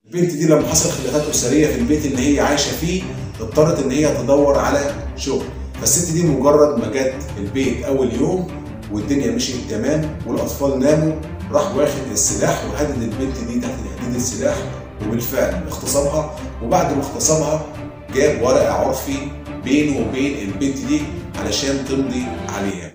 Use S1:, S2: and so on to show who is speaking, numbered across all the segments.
S1: البنت دي لما حصل خلافات اسريه في البيت اللي هي عايشه فيه اضطرت ان هي تدور على شغل فالست دي مجرد ما جت البيت اول يوم والدنيا مشيت تمام والاطفال ناموا راح واخد السلاح وهدد البنت دي تحت تهديد السلاح وبالفعل اغتصبها وبعد ما اغتصبها جاب ورقه عرفي بينه وبين البنت دي علشان تمضي عليها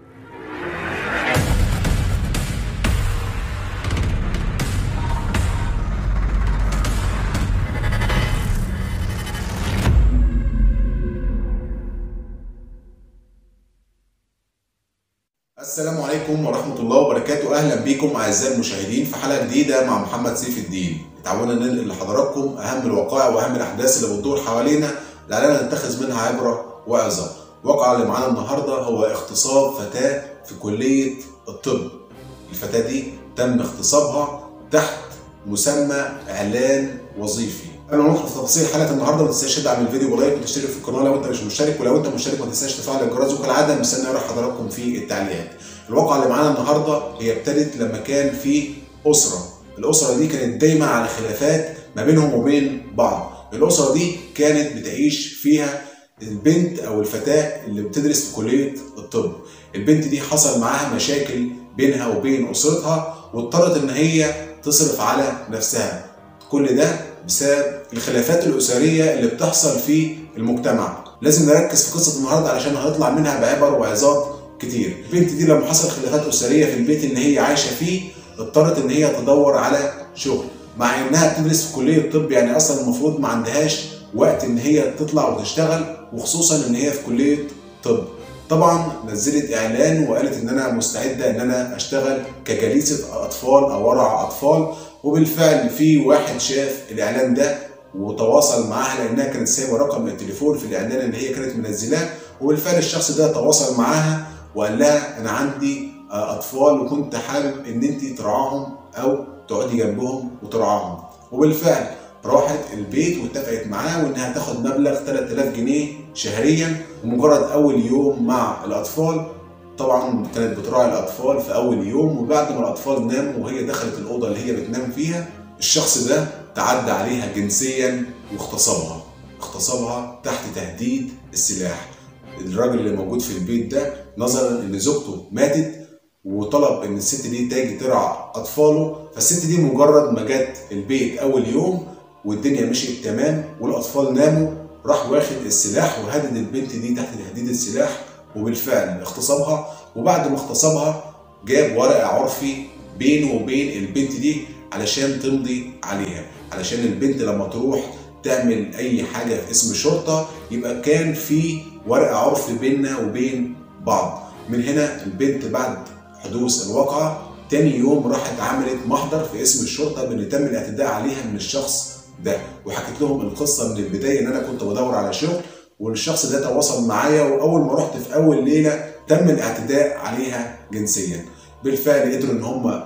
S1: السلام عليكم ورحمة الله وبركاته أهلا بكم أعزائي المشاهدين في حلقة جديدة مع محمد سيف الدين تعالوا ننقل لحضراتكم أهم الوقائع وأهم الأحداث اللي بتدور حوالينا لعلنا نتخذ منها عبرة وعظة الواقع اللي معانا النهاردة هو اغتصاب فتاة في كلية الطب الفتاة دي تم اغتصابها تحت مسمى إعلان وظيفي قبل ما ندخل في تفاصيل حلقه النهارده ما تنساش تدعم الفيديو بلايك وتشترك في القناه لو انت مش مشترك ولو انت مشترك ما تنساش تفعل الجرس وكالعاده مستني اقرا حضراتكم في التعليقات. الواقعه اللي معانا النهارده هي ابتدت لما كان في اسره، الاسره دي كانت دايما على خلافات ما بينهم وبين بعض، الاسره دي كانت بتعيش فيها البنت او الفتاه اللي بتدرس في كليه الطب، البنت دي حصل معاها مشاكل بينها وبين اسرتها واضطرت ان هي تصرف على نفسها. كل ده بسبب الخلافات الأسرية اللي بتحصل في المجتمع لازم نركز في قصة النهاردة علشان هنطلع منها بعبر وعظات كتير البنت دي لما حصل خلافات أسرية في البيت اللي هي عايشة فيه اضطرت إن هي تدور على شغل مع إنها بتدرس في كلية طب يعني أصلا المفروض ما عندهاش وقت إن هي تطلع وتشتغل وخصوصا إن هي في كلية طب طبعا نزلت اعلان وقالت ان انا مستعده ان انا اشتغل كجليسه اطفال او ورع اطفال وبالفعل في واحد شاف الاعلان ده وتواصل معاها لانها كانت سايبه رقم التليفون في الاعلان اللي هي كانت منزلاه وبالفعل الشخص ده تواصل معاها وقال لها انا عندي اطفال وكنت حابب ان انت ترعاهم او تقعدي جنبهم وترعاهم وبالفعل راحت البيت واتفقت معاه وانها تاخد مبلغ 3000 جنيه شهريا ومجرد اول يوم مع الاطفال طبعا كانت بتراعي الاطفال في اول يوم وبعد ما الاطفال ناموا وهي دخلت الاوضه اللي هي بتنام فيها الشخص ده تعدى عليها جنسيا واغتصبها اغتصبها تحت تهديد السلاح الراجل اللي موجود في البيت ده نظرا ان زوجته ماتت وطلب ان الست دي تاجي ترعى اطفاله فالست دي مجرد ما جت البيت اول يوم والدنيا مشيت تمام والاطفال ناموا راح واخد السلاح وهدد البنت دي تحت تهديد السلاح وبالفعل اغتصبها وبعد ما اغتصبها جاب ورقه عرفي بينه وبين البنت دي علشان تمضي عليها علشان البنت لما تروح تعمل اي حاجه في اسم الشرطه يبقى كان في ورقه عرفي بيننا وبين بعض من هنا البنت بعد حدوث الواقعه تاني يوم راحت عملت محضر في اسم الشرطه بان تم الاعتداء عليها من الشخص ده وحكيت لهم القصه من البدايه ان انا كنت بدور على شغل والشخص ده تواصل معايا واول ما رحت في اول ليله تم الاعتداء عليها جنسيا بالفعل قدروا ان هم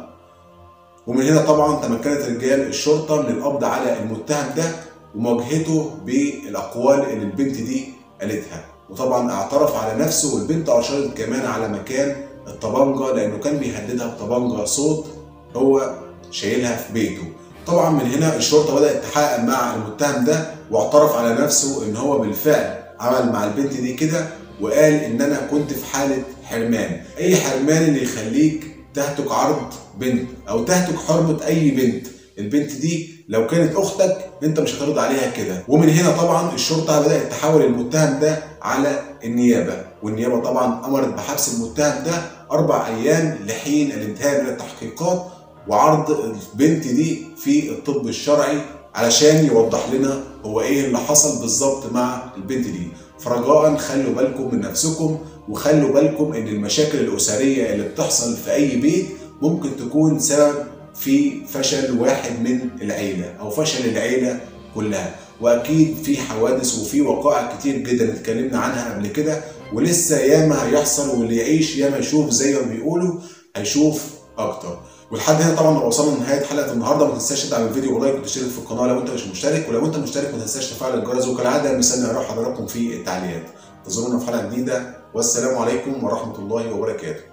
S1: ومن هنا طبعا تمكنت رجال الشرطه من القبض على المتهم ده ومواجهته بالاقوال اللي البنت دي قالتها وطبعا اعترف على نفسه والبنت اشارت كمان على مكان الطبنجه لانه كان بيهددها بطبنجه صوت هو شايلها في بيته طبعا من هنا الشرطه بدات تحقق مع المتهم ده واعترف على نفسه ان هو بالفعل عمل مع البنت دي كده وقال ان انا كنت في حاله حرمان اي حرمان اللي يخليك تهتك عرض بنت او تهتك حرمه اي بنت البنت دي لو كانت اختك انت مش هترضى عليها كده ومن هنا طبعا الشرطه بدات تحاول المتهم ده على النيابه والنيابه طبعا امرت بحبس المتهم ده اربع ايام لحين الانتهاء من التحقيقات وعرض البنت دي في الطب الشرعي علشان يوضح لنا هو ايه اللي حصل بالظبط مع البنت دي فرجاء خلوا بالكم من نفسكم وخلوا بالكم ان المشاكل الاسريه اللي بتحصل في اي بيت ممكن تكون سبب في فشل واحد من العيله او فشل العيله كلها واكيد في حوادث وفي وقائع كتير جدا اتكلمنا عنها قبل كده ولسه ياما هيحصل واللي يعيش ياما يشوف زي ما بيقولوا هيشوف اكتر ولحد هنا طبعا وصلنا لنهايه حلقه النهارده ما تنساش تدعم الفيديو ولايك وتشترك في القناه لو انت مش مشترك ولو انت مشترك ما تنساش تفعل الجرس وكالعاده مستني اروح حضراتكم في التعليقات انتظرونا في حلقه جديده والسلام عليكم ورحمه الله وبركاته